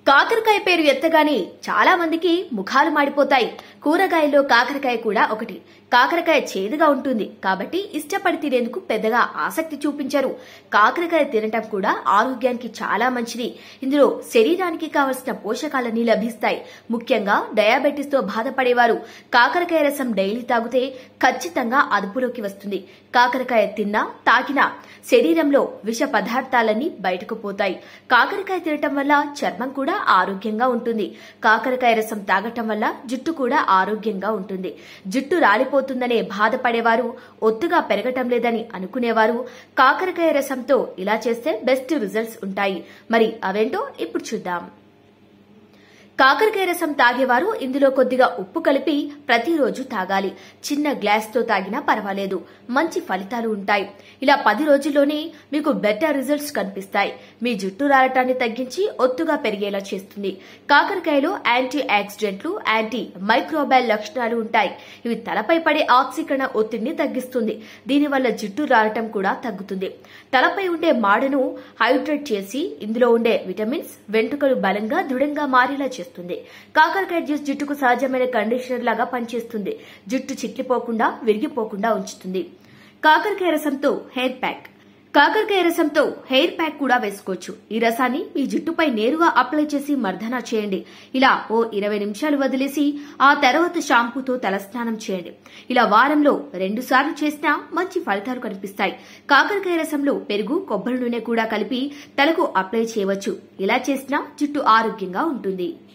కాకరకాయ పేరు ఎత్తగానే చాలా మందికి ముఖాలు మాడిపోతాయి కూరగాయల్లో కాకరకాయ కూడా ఒకటి కాకరకాయ చేదుగా ఉంటుంది కాబట్టి ఇష్టపడి తినేందుకు పెద్దగా ఆసక్తి చూపించరు కాకరకాయ తినటం కూడా ఆరోగ్యానికి చాలా మంచిది ఇందులో శరీరానికి కావలసిన పోషకాలన్నీ లభిస్తాయి ముఖ్యంగా డయాబెటీస్ తో బాధపడేవారు కాకరకాయ రసం డైలీ తాగితే ఖచ్చితంగా అదుపులోకి వస్తుంది కాకరకాయ తిన్నా తాకినా శరీరంలో విష పదార్థాలన్నీ బయటకు పోతాయి కాకరకాయ తినటం వల్ల చర్మం కూడా ఆరోగ్యంగా ఉంటుంది కాకరకాయ రసం తాగటం వల్ల జుట్టు కూడా ఆరోగ్యంగా ఉంటుంది జుట్టు రాలిపోతుందనే బాధపడేవారు ఒత్తుగా పెరగటం లేదని అనుకునేవారు కాకరకాయ రసంతో ఇలా చేస్తే బెస్ట్ రిజల్ట్స్ ఉంటాయి మరి అవేంటో ఇప్పుడు చూద్దాం కాకరకాయ రసం తాగేవారు ఇందులో కొద్దిగా ఉప్పు కలిపి ప్రతిరోజు తాగాలి చిన్న గ్లాస్ తో తాగినా పర్వాలేదు మంచి ఫలితాలు ఉంటాయి ఇలా పది రోజుల్లోనే మీకు బెటర్ రిజల్ట్స్ కనిపిస్తాయి మీ జుట్టు రాలటాన్ని తగ్గించి ఒత్తుగా పెరిగేలా చేస్తుంది కాకరకాయలో యాంటీ ఆక్సిడెంట్లు యాంటీ మైక్రోబైల్ లక్షణాలు ఉంటాయి ఇవి తలపై పడే ఆక్సీకరణ ఒత్తిడిని తగ్గిస్తుంది దీనివల్ల జుట్టు రాలటం కూడా తగ్గుతుంది తలపై ఉండే మాడను హైడ్రేట్ చేసి ఇందులో ఉండే విటమిన్స్ వెంట్రుకలు బలంగా దృఢంగా మారేలా చేస్తుంది కాకరకాయ జ్యూస్ జుట్టుకు సహజమైన కండిషనర్ లాగా పనిచేస్తుంది జుట్టు చిట్లిపోకుండా విరిగిపోకుండా ఉంచుతుంది కాకరకాయ రసంతో హెయిర్ ప్యాక్ కాకరకాయ రసంతో హెయిర్ ప్యాక్ కూడా వేసుకోవచ్చు ఈ రసాన్ని మీ జుట్టుపై నేరుగా అప్లై చేసి మర్దనా చేయండి ఇలా ఓ ఇరవై నిమిషాలు వదిలేసి ఆ తర్వాత షాంపూతో తలస్నానం చేయండి ఇలా వారంలో రెండు సార్లు చేసినా మంచి ఫలితాలు కనిపిస్తాయి కాకరకాయ రసంలో పెరుగు కొబ్బరి నూనె కూడా కలిపి తలకు అప్లై చేయవచ్చు ఇలా చేసినా జుట్టు ఆరోగ్యంగా ఉంటుంది